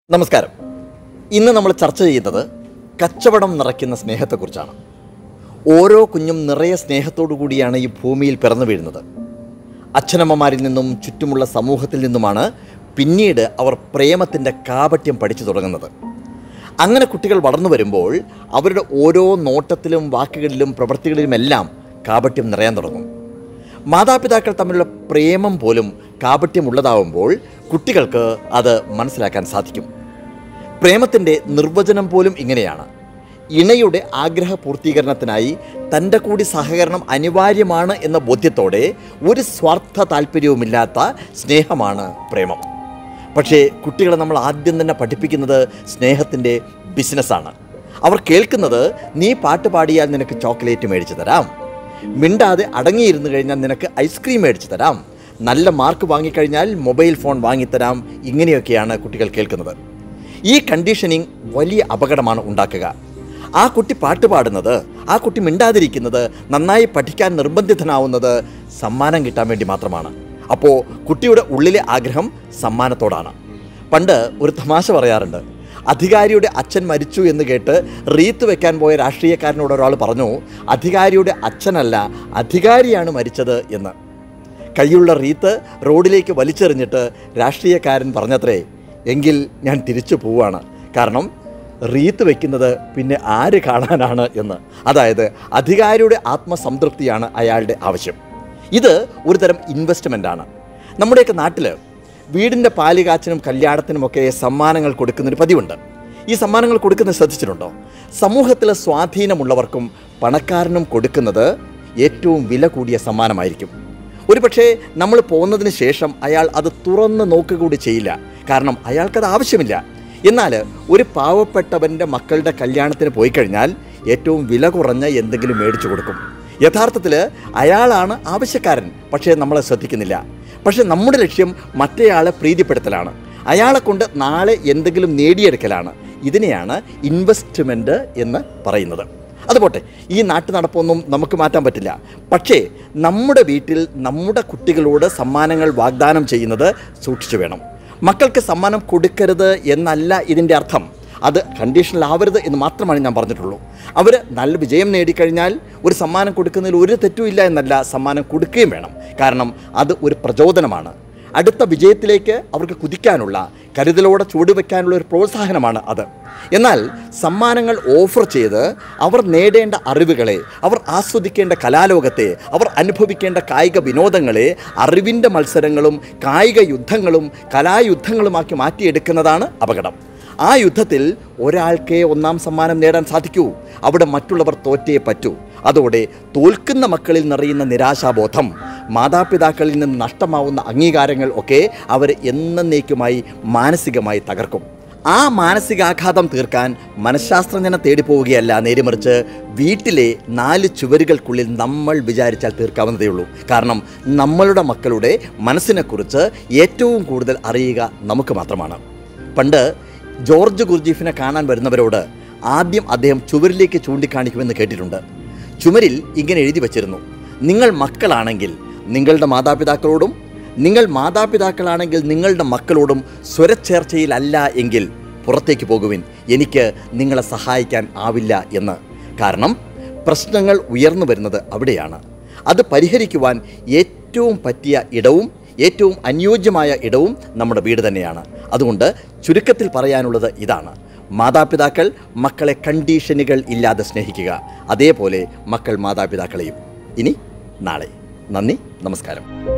നമസ്കാരം ഇന്ന് നമ്മൾ ചർച്ച ചെയ്യുന്നത് കച്ചവടം നിറയ്ക്കുന്ന സ്നേഹത്തെക്കുറിച്ചാണ് ഓരോ കുഞ്ഞും നിറയെ സ്നേഹത്തോടു കൂടിയാണ് ഈ ഭൂമിയിൽ പിറന്നു വീഴുന്നത് അച്ഛനമ്മമാരിൽ നിന്നും ചുറ്റുമുള്ള സമൂഹത്തിൽ നിന്നുമാണ് പിന്നീട് അവർ പ്രേമത്തിൻ്റെ കാപട്യം പഠിച്ചു തുടങ്ങുന്നത് അങ്ങനെ കുട്ടികൾ വളർന്നു വരുമ്പോൾ അവരുടെ ഓരോ നോട്ടത്തിലും വാക്കുകളിലും പ്രവൃത്തികളിലുമെല്ലാം കാപട്യം നിറയാൻ തുടങ്ങും മാതാപിതാക്കൾ തമ്മിലുള്ള പ്രേമം പോലും കാപട്യമുള്ളതാവുമ്പോൾ കുട്ടികൾക്ക് അത് മനസ്സിലാക്കാൻ സാധിക്കും പ്രേമത്തിൻ്റെ നിർവചനം പോലും ഇങ്ങനെയാണ് ഇണയുടെ ആഗ്രഹ പൂർത്തീകരണത്തിനായി തൻ്റെ കൂടി സഹകരണം അനിവാര്യമാണ് എന്ന ബോധ്യത്തോടെ ഒരു സ്വാർത്ഥ താല്പര്യവുമില്ലാത്ത സ്നേഹമാണ് പ്രേമം പക്ഷേ കുട്ടികളെ നമ്മൾ ആദ്യം തന്നെ പഠിപ്പിക്കുന്നത് സ്നേഹത്തിൻ്റെ ബിസിനസ്സാണ് അവർ കേൾക്കുന്നത് നീ പാട്ട് പാടിയാൽ നിനക്ക് ചോക്ലേറ്റ് മേടിച്ചു തരാം മിണ്ടാതെ അടങ്ങിയിരുന്നു കഴിഞ്ഞാൽ നിനക്ക് ഐസ്ക്രീം മേടിച്ചു തരാം നല്ല മാർക്ക് വാങ്ങിക്കഴിഞ്ഞാൽ മൊബൈൽ ഫോൺ വാങ്ങിത്തരാം ഇങ്ങനെയൊക്കെയാണ് കുട്ടികൾ കേൾക്കുന്നത് ഈ കണ്ടീഷനിങ് വലിയ അപകടമാണ് ഉണ്ടാക്കുക ആ കുട്ടി പാട്ട് പാടുന്നത് ആ കുട്ടി മിണ്ടാതിരിക്കുന്നത് നന്നായി പഠിക്കാൻ നിർബന്ധിതനാവുന്നത് സമ്മാനം കിട്ടാൻ വേണ്ടി മാത്രമാണ് അപ്പോൾ കുട്ടിയുടെ ഉള്ളിലെ ആഗ്രഹം സമ്മാനത്തോടാണ് പണ്ട് ഒരു തമാശ പറയാറുണ്ട് അധികാരിയുടെ അച്ഛൻ മരിച്ചു എന്ന് കേട്ട് റീത്ത് വെക്കാൻ പോയ രാഷ്ട്രീയക്കാരനോട് ഒരാൾ പറഞ്ഞു അധികാരിയുടെ അച്ഛനല്ല അധികാരിയാണ് മരിച്ചത് എന്ന് കൈയുള്ള റീത്ത് റോഡിലേക്ക് വലിച്ചെറിഞ്ഞിട്ട് രാഷ്ട്രീയക്കാരൻ പറഞ്ഞത്രേ എങ്കിൽ ഞാൻ തിരിച്ചു പോവാണ് കാരണം റീത്ത് വെക്കുന്നത് പിന്നെ ആര് കാണാനാണ് എന്ന് അതായത് അധികാരിയുടെ ആത്മസംതൃപ്തിയാണ് അയാളുടെ ആവശ്യം ഇത് ഒരു തരം ഇൻവെസ്റ്റ്മെൻ്റ് ആണ് നമ്മുടെയൊക്കെ നാട്ടിൽ വീടിൻ്റെ പാലുകാച്ചിനും കല്യാണത്തിനുമൊക്കെ സമ്മാനങ്ങൾ കൊടുക്കുന്നൊരു പതിവുണ്ട് ഈ സമ്മാനങ്ങൾ കൊടുക്കുന്നത് ശ്രദ്ധിച്ചിട്ടുണ്ടോ സമൂഹത്തിലെ സ്വാധീനമുള്ളവർക്കും പണക്കാരനും കൊടുക്കുന്നത് ഏറ്റവും വില കൂടിയ സമ്മാനമായിരിക്കും ഒരുപക്ഷേ നമ്മൾ പോകുന്നതിന് ശേഷം അയാൾ അത് തുറന്ന് നോക്കുക കൂടി ചെയ്യില്ല കാരണം അയാൾക്കത് ആവശ്യമില്ല എന്നാൽ ഒരു പാവപ്പെട്ടവൻ്റെ മക്കളുടെ കല്യാണത്തിന് പോയി കഴിഞ്ഞാൽ ഏറ്റവും വില കുറഞ്ഞ എന്തെങ്കിലും മേടിച്ചു കൊടുക്കും യഥാർത്ഥത്തിൽ അയാളാണ് ആവശ്യക്കാരൻ പക്ഷേ നമ്മളെ ശ്രദ്ധിക്കുന്നില്ല പക്ഷേ നമ്മുടെ ലക്ഷ്യം മറ്റേയാളെ പ്രീതിപ്പെടുത്തലാണ് അയാളെ കൊണ്ട് നാളെ എന്തെങ്കിലും നേടിയെടുക്കലാണ് ഇതിനെയാണ് ഇൻവെസ്റ്റ്മെൻറ്റ് എന്ന് പറയുന്നത് അതുപോട്ടെ ഈ നാട്ടു നടപ്പൊന്നും നമുക്ക് മാറ്റാൻ പറ്റില്ല പക്ഷേ നമ്മുടെ വീട്ടിൽ നമ്മുടെ കുട്ടികളോട് സമ്മാനങ്ങൾ വാഗ്ദാനം ചെയ്യുന്നത് സൂക്ഷിച്ചു വേണം മക്കൾക്ക് സമ്മാനം കൊടുക്കരുത് എന്നല്ല ഇതിൻ്റെ അർത്ഥം അത് കണ്ടീഷനിലാവരുത് എന്ന് മാത്രമാണ് ഞാൻ പറഞ്ഞിട്ടുള്ളൂ അവർ നല്ല വിജയം നേടിക്കഴിഞ്ഞാൽ ഒരു സമ്മാനം കൊടുക്കുന്നതിൽ ഒരു തെറ്റുമില്ല എന്നല്ല സമ്മാനം കൊടുക്കുകയും വേണം കാരണം അത് ഒരു പ്രചോദനമാണ് അടുത്ത വിജയത്തിലേക്ക് അവർക്ക് കുതിക്കാനുള്ള കരുതലോടെ ചുവടുവെക്കാനുള്ള ഒരു പ്രോത്സാഹനമാണ് അത് എന്നാൽ സമ്മാനങ്ങൾ ഓഫർ ചെയ്ത് അവർ നേടേണ്ട അറിവുകളെ അവർ ആസ്വദിക്കേണ്ട കലാലോകത്തെ അവർ അനുഭവിക്കേണ്ട കായിക വിനോദങ്ങളെ അറിവിൻ്റെ മത്സരങ്ങളും കായിക യുദ്ധങ്ങളും കലായുദ്ധങ്ങളുമാക്കി മാറ്റിയെടുക്കുന്നതാണ് അപകടം ആ യുദ്ധത്തിൽ ഒരാൾക്കേ ഒന്നാം സമ്മാനം നേടാൻ സാധിക്കൂ അവിടെ മറ്റുള്ളവർ തോറ്റേ പറ്റൂ അതോടെ തോൽക്കുന്ന മക്കളിൽ നിറയുന്ന നിരാശാബോധം മാതാപിതാക്കളിൽ നിന്ന് നഷ്ടമാവുന്ന അംഗീകാരങ്ങൾ ഒക്കെ അവരെ എന്നേക്കുമായി മാനസികമായി തകർക്കും ആ മാനസികാഘാതം തീർക്കാൻ മനഃശാസ്ത്രജ്ഞനെ തേടി പോവുകയല്ല നേരിമറിച്ച് വീട്ടിലെ നാല് ചുവരുകൾക്കുള്ളിൽ നമ്മൾ വിചാരിച്ചാൽ തീർക്കാവുന്നതേ ഉള്ളൂ കാരണം നമ്മളുടെ മക്കളുടെ മനസ്സിനെക്കുറിച്ച് ഏറ്റവും കൂടുതൽ അറിയുക നമുക്ക് മാത്രമാണ് പണ്ട് ജോർജ് ഗുർജീഫിനെ കാണാൻ വരുന്നവരോട് ആദ്യം അദ്ദേഹം ചുവരിലേക്ക് ചൂണ്ടിക്കാണിക്കുമെന്ന് കേട്ടിട്ടുണ്ട് ചുമരിൽ ഇങ്ങനെ എഴുതി വച്ചിരുന്നു നിങ്ങൾ മക്കളാണെങ്കിൽ നിങ്ങളുടെ മാതാപിതാക്കളോടും നിങ്ങൾ മാതാപിതാക്കളാണെങ്കിൽ നിങ്ങളുടെ മക്കളോടും സ്വരച്ചേർച്ചയിലല്ല എങ്കിൽ പുറത്തേക്ക് പോകുവിൻ എനിക്ക് നിങ്ങളെ സഹായിക്കാൻ ആവില്ല എന്ന് കാരണം പ്രശ്നങ്ങൾ ഉയർന്നു വരുന്നത് അവിടെയാണ് അത് പരിഹരിക്കുവാൻ ഏറ്റവും പറ്റിയ ഇടവും ഏറ്റവും അനുയോജ്യമായ ഇടവും നമ്മുടെ വീട് തന്നെയാണ് അതുകൊണ്ട് ചുരുക്കത്തിൽ പറയാനുള്ളത് ഇതാണ് മാതാപിതാക്കൾ മക്കളെ കണ്ടീഷനുകൾ ഇല്ലാതെ സ്നേഹിക്കുക അതേപോലെ മക്കൾ മാതാപിതാക്കളെയും ഇനി നാളെ നന്ദി നമസ്കാരം